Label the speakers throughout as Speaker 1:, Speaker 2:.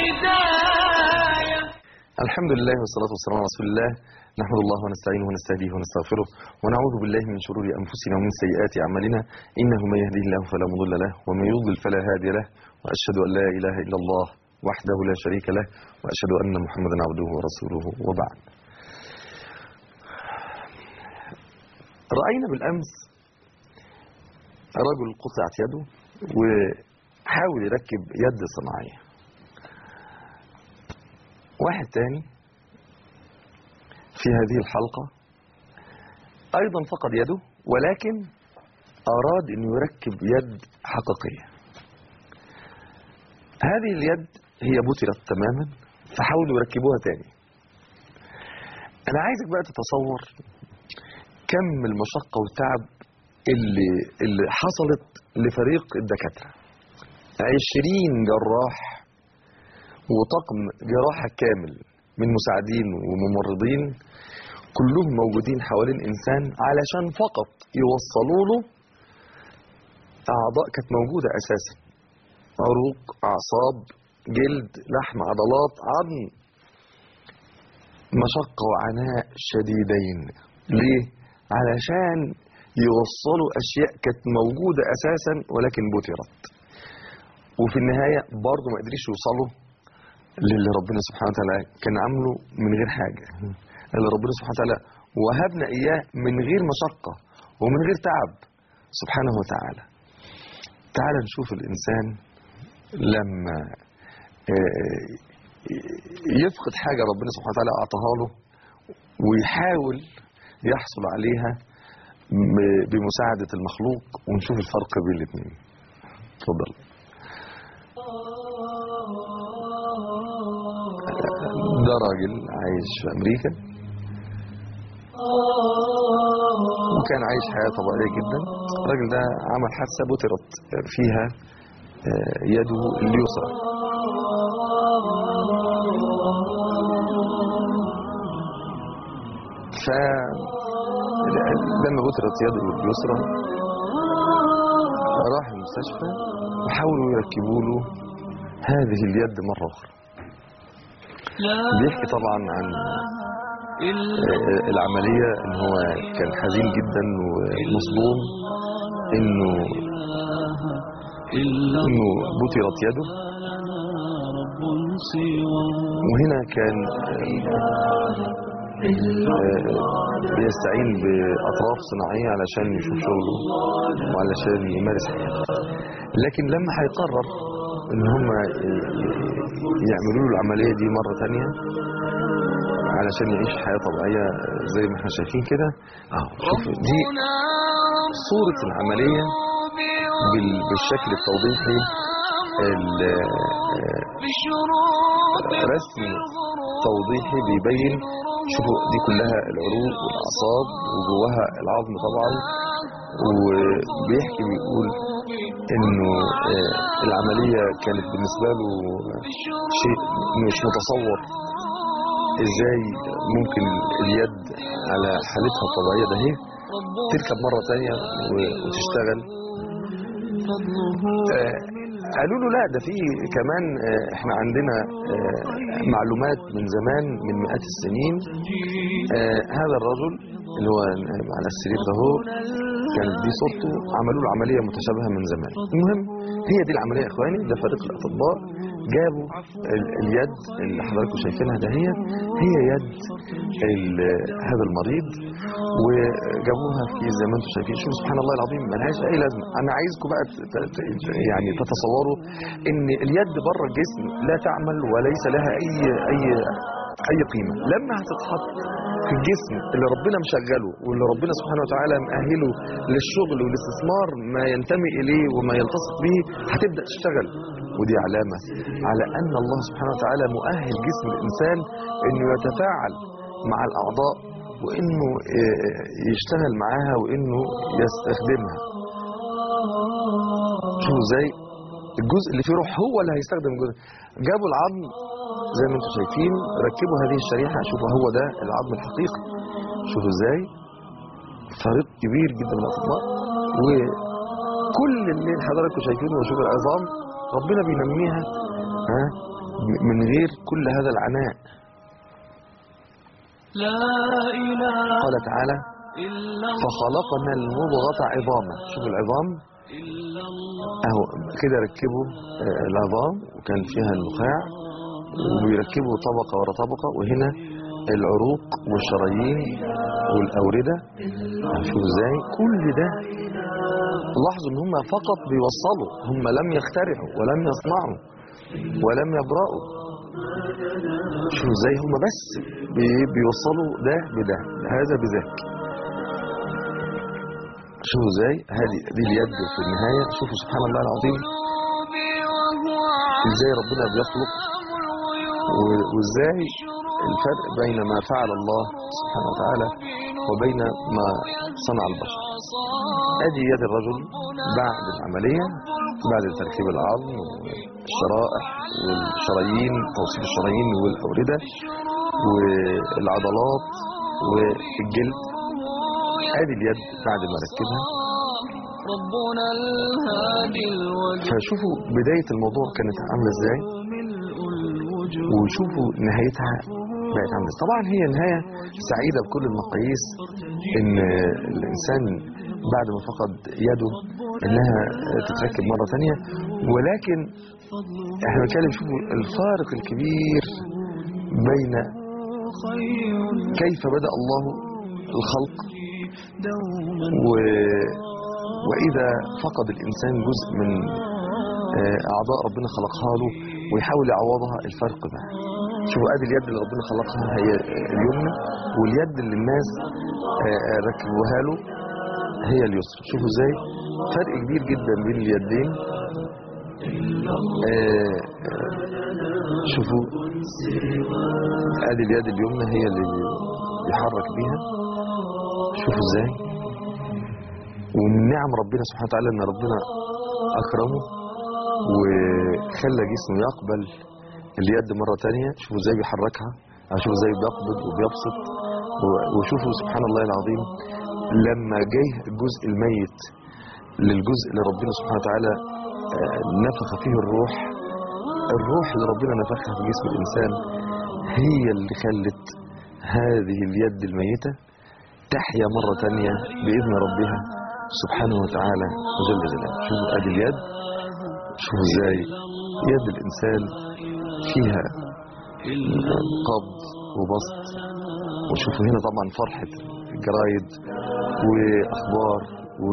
Speaker 1: الهداية
Speaker 2: الحمد لله والصلاة والسلام على رسول الله نحمد الله ونستعينه ونستهديه ونستغفره ونعوذ بالله من شرور أنفسنا ومن سيئات أعمالنا إنه من يهديه الله فلا مضل له ومن يضلل فلا هادي له وأشهد أن لا إله إلا الله وحده لا شريك له وأشهد أن محمدا عبده ورسوله وبعد رأينا بالأمس رجل قطعت يده وحاول يركب يد صناعية واحد تاني في هذه الحلقة أيضا فقد يده ولكن أراد أن يركب يد حقيقية هذه اليد هي بترت تماما فحاولوا يركبوها تاني أنا عايزك بقى تتصور كم المشقة والتعب اللي, اللي حصلت لفريق الدكاترة عشرين جراح وطقم جراحة كامل من مساعدين وممرضين كلهم موجودين حوالين إنسان علشان فقط يوصلوا له أعضاء كانت موجودة أساسا عروق أعصاب جلد لحم عضلات عظم مشقة وعناء شديدين ليه؟ علشان يوصلوا أشياء كانت موجودة أساسا ولكن بترت وفي النهاية برضه ما قدريش يوصلوا للي ربنا سبحانه وتعالى كان عامله من غير حاجة اللي ربنا سبحانه وتعالى وهبنا إياه من غير مشقة ومن غير تعب سبحانه وتعالى تعال نشوف الإنسان لما يفقد حاجة ربنا سبحانه وتعالى أعطاها له ويحاول يحصل عليها بمساعدة المخلوق ونشوف الفرق بين الاثنين اتفضل ده راجل عايش في أمريكا وكان عايش حياة طبيعية جدا الراجل ده عمل حادثة بترت فيها يده اليسرى فلما بترت يده اليسرى راح المستشفى وحاولوا يركبوا له هذه اليد مرة أخرى بيحكي طبعا عن العملية ان هو كان حزين جدا ومصدوم انه انه بترت يده وهنا كان بيستعين بأطراف صناعية علشان يشوف شغله وعلشان يمارس حياته لكن لما هيقرر ان هم يعملوا له العملية دي مرة تانية علشان يعيش حياة طبيعية زي ما احنا شايفين كده اهو شوف دي صورة العملية بالشكل التوضيحي رسم توضيحي بيبين شوفوا دي كلها العروق والأعصاب وجواها العظم طبعا وبيحكي بيقول انه العملية كانت بالنسبة له شيء مش متصور ازاي ممكن اليد على حالتها الطبيعية ده هي تركب مرة تانية وتشتغل قالوا له لا ده في كمان احنا عندنا معلومات من زمان من مئات السنين هذا الرجل اللي هو على السرير ده هو كانت دي صورته عملوا له عملية متشابهة من زمان المهم هي دي العملية يا اخواني ده فريق الاطباء جابوا اليد اللي حضراتكم شايفينها ده هي هي يد هذا المريض وجابوها في زي ما انتم شايفين شوفوا سبحان الله العظيم ملهاش اي لازمه انا عايزكم بقى يعني تتصوروا ان اليد بره الجسم لا تعمل وليس لها اي اي اي قيمه لما هتتحط في الجسم اللي ربنا مشغله واللي ربنا سبحانه وتعالى مأهله للشغل والاستثمار ما ينتمي اليه وما يلتصق به هتبدا تشتغل ودي علامه على ان الله سبحانه وتعالى مؤهل جسم الانسان انه يتفاعل مع الاعضاء وانه يشتغل معاها وانه يستخدمها شوفوا ازاي الجزء اللي فيه روح هو اللي هيستخدم الجزء جابوا العظم زي ما انتم شايفين ركبوا هذه الشريحة شوفوا هو ده العظم الحقيقي شوفوا ازاي فريق كبير جدا من الاطباء وكل اللي حضراتكم شايفينه وشوفوا العظام ربنا بينميها ها من غير كل هذا العناء
Speaker 1: لا إله
Speaker 2: قال تعالى
Speaker 1: إلا الله
Speaker 2: فخلقنا المضغة عظاما شوف العظام
Speaker 1: إلا الله
Speaker 2: اهو كده ركبوا آه، العظام وكان فيها النخاع وبيركبوا طبقة ورا طبقة وهنا العروق والشرايين والأوردة شوف ازاي كل ده لاحظوا ان هم فقط بيوصلوا هم لم يخترعوا ولم يصنعوا ولم يبرأوا شوف ازاي هم بس بي- بيوصلوا ده بده هذا بذاك شوفوا ازاي هذه دي اليد في النهاية شوفوا سبحان الله العظيم
Speaker 1: قلوبي وهو
Speaker 2: ازاي ربنا بيخلق
Speaker 1: علام الغيوب
Speaker 2: و- وازاي الفرق بين ما فعل الله سبحانه وتعالى وبين ما صنع البشر ادي يد الرجل بعد العملية بعد تركيب العظم والشرائح والشرايين توصيل الشرايين والأوردة والعضلات والجلد ادي اليد بعد ما ركبها
Speaker 1: ربنا الهادي الوجه
Speaker 2: فشوفوا بداية الموضوع كانت عاملة ازاي
Speaker 1: ملء الوجود
Speaker 2: وشوفوا نهايتها بقت عامله إزاي. طبعا هي نهايه سعيده بكل المقاييس ان الانسان بعد ما فقد يده انها تتركب مره ثانيه ولكن احنا بنتكلم شوفوا الفارق الكبير بين
Speaker 1: خير
Speaker 2: كيف بدا الله الخلق
Speaker 1: دوما
Speaker 2: و واذا فقد الانسان جزء من آه، اعضاء ربنا خلقها له ويحاول يعوضها الفرق ده شوفوا ادي اليد اللي ربنا خلقها هي اليمنى واليد اللي الناس آه، آه، ركبوها له هي اليسرى شوفوا ازاي فرق كبير جدا بين اليدين آه، آه، شوفوا ادي اليد اليمنى هي اللي بيحرك بيها شوفوا ازاي ومن نعم ربنا سبحانه وتعالى ان ربنا اكرمه وخلى جسمه يقبل اليد مرة تانية شوفوا ازاي بيحركها شوفوا ازاي بيقبض وبيبسط و- وشوفوا سبحان الله العظيم لما جه الجزء الميت للجزء اللي ربنا سبحانه وتعالى آه، نفخ فيه الروح الروح اللي ربنا نفخها في جسم الإنسان هي اللي خلت هذه اليد الميتة تحيا مرة تانية بإذن ربها سبحانه وتعالى وجل جلاله شوفوا ادي اليد شوفوا ازاي يد الإنسان فيها قبض وبسط وشوفوا هنا طبعا فرحة الجرايد وأخبار و...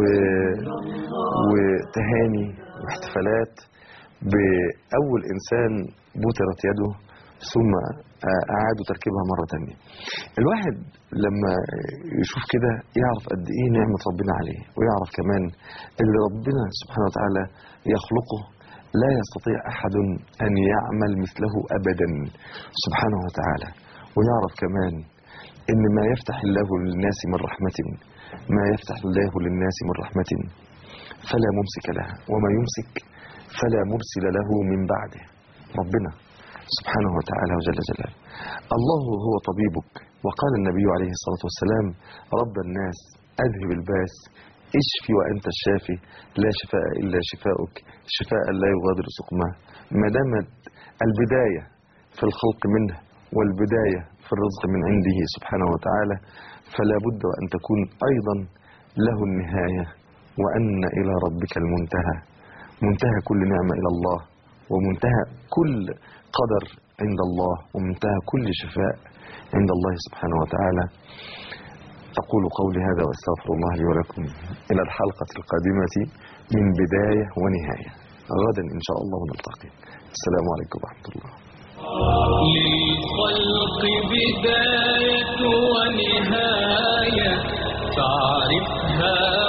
Speaker 2: وتهاني واحتفالات بأول إنسان بترت يده ثم أعادوا تركيبها مرة تانية الواحد لما يشوف كده يعرف قد إيه نعمة ربنا عليه ويعرف كمان اللي ربنا سبحانه وتعالى يخلقه لا يستطيع أحد أن يعمل مثله أبدا سبحانه وتعالى ويعرف كمان إن ما يفتح الله للناس من رحمة ما يفتح الله للناس من رحمة فلا ممسك لها وما يمسك فلا مرسل له من بعده ربنا سبحانه وتعالى وجل جلاله الله هو طبيبك وقال النبي عليه الصلاة والسلام رب الناس أذهب الباس اشفي وأنت الشافي لا شفاء إلا شفاؤك شفاء لا يغادر سقما ما دامت البداية في الخلق منه والبداية في الرزق من عنده سبحانه وتعالى فلا بد وأن تكون أيضا له النهاية وأن إلى ربك المنتهى منتهى كل نعمة إلى الله ومنتهى كل قدر عند الله ومنتهى كل شفاء عند الله سبحانه وتعالى أقول قولي هذا وأستغفر الله لي ولكم إلى الحلقة القادمة من بداية ونهاية غدا إن شاء الله نلتقي السلام عليكم ورحمة الله
Speaker 1: للخلق بداية ونهاية فاعرفها